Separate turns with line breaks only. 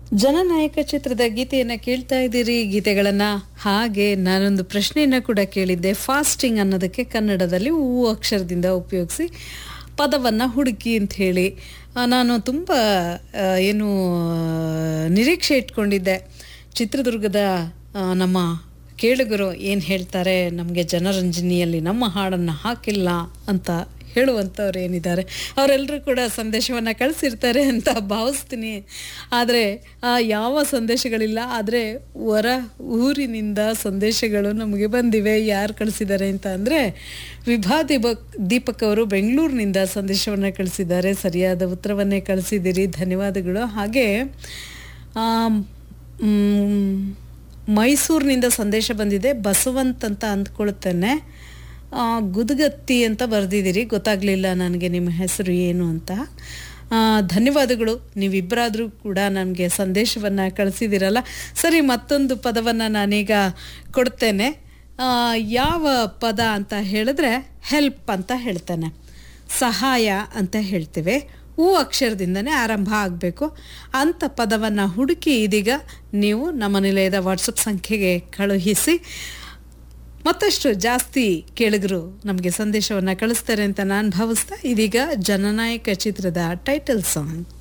ಜನನಾಯಕ ಚಿತ್ರದ ಗೀತೆಯನ್ನು ಕೇಳ್ತಾ ಇದ್ದೀರಿ ಗೀತೆಗಳನ್ನು ಹಾಗೆ ನಾನೊಂದು ಪ್ರಶ್ನೆಯನ್ನು ಕೂಡ ಕೇಳಿದ್ದೆ ಫಾಸ್ಟಿಂಗ್ ಅನ್ನೋದಕ್ಕೆ ಕನ್ನಡದಲ್ಲಿ ಹೂ ಅಕ್ಷರದಿಂದ ಉಪಯೋಗಿಸಿ ಪದವನ್ನು ಹುಡುಕಿ ಅಂತ ಹೇಳಿ ಆ, ನಾನು ತುಂಬ ಆ, ಏನು ಆ, ನಿರೀಕ್ಷೆ ಇಟ್ಕೊಂಡಿದ್ದೆ ಚಿತ್ರದುರ್ಗದ ಆ, ನಮ್ಮ ಕೇಳುಗರು ಏನು ಹೇಳ್ತಾರೆ ನಮಗೆ ಜನರಂಜನಿಯಲ್ಲಿ ನಮ್ಮ ಹಾಡನ್ನು ಹಾಕಿಲ್ಲ ಅಂತ ಹೇಳುವಂಥವ್ರು ಏನಿದ್ದಾರೆ ಅವರೆಲ್ಲರೂ ಕೂಡ ಸಂದೇಶವನ್ನು ಕಳಿಸಿರ್ತಾರೆ ಅಂತ ಭಾವಿಸ್ತೀನಿ ಆದರೆ ಆ ಯಾವ ಸಂದೇಶಗಳಿಲ್ಲ ಆದರೆ ಹೊರ ಊರಿನಿಂದ ಸಂದೇಶಗಳು ನಮಗೆ ಬಂದಿವೆ ಯಾರು ಕಳಿಸಿದ್ದಾರೆ ಅಂತ ಅಂದರೆ ವಿಭಾ ದೀಪಕ್ ದೀಪಕ್ ಅವರು ಬೆಂಗಳೂರಿನಿಂದ ಸಂದೇಶವನ್ನು ಕಳಿಸಿದ್ದಾರೆ ಸರಿಯಾದ ಉತ್ತರವನ್ನೇ ಕಳಿಸಿದ್ದೀರಿ ಧನ್ಯವಾದಗಳು ಹಾಗೆ ಆಮ್, ಮ್, ಮೈಸೂರಿನಿಂದ ಸಂದೇಶ ಬಂದಿದೆ ಬಸವಂತ್ ಅಂತ ಅಂದ್ಕೊಳ್ತೇನೆ ಆ, ಗುದಗತ್ತಿ ಅಂತ ಬರೆದಿದ್ದೀರಿ ಗೊತ್ತಾಗಲಿಲ್ಲ ನನಗೆ ನಿಮ್ಮ ಹೆಸರು ಏನು ಅಂತ ಆ, ಧನ್ಯವಾದಗಳು ನೀವಿಬ್ಬರಾದರೂ ಕೂಡ ನನಗೆ ಸಂದೇಶವನ್ನು ಕಳಿಸಿದ್ದೀರಲ್ಲ ಸರಿ ಮತ್ತೊಂದು ಪದವನ್ನು ನಾನೀಗ ಕೊಡ್ತೇನೆ ಆ, ಯಾವ ಪದ ಅಂತ ಹೇಳಿದ್ರೆ ಹೆಲ್ಪ್ ಅಂತ ಹೇಳ್ತೇನೆ ಸಹಾಯ ಅಂತ ಹೇಳ್ತೇವೆ ಹೂ ಅಕ್ಷರದಿಂದನೇ ಆರಂಭ ಆಗಬೇಕು ಅಂಥ ಪದವನ್ನು ಹುಡುಕಿ ಇದೀಗ ನೀವು ನಮ್ಮ ನಿಲಯದ ವಾಟ್ಸಪ್ ಸಂಖ್ಯೆಗೆ ಕಳುಹಿಸಿ ಮತ್ತಷ್ಟು ಜಾಸ್ತಿ ಕೇಳಿಗರು ನಮಗೆ ಸಂದೇಶವನ್ನು ಕಳಿಸ್ತಾರೆ ಅಂತ ನಾನು ಭಾವಿಸ್ತಾ ಇದೀಗ ಜನನಾಯಕ ಚಿತ್ರದ ಟೈಟಲ್ ಸಾಂಗ್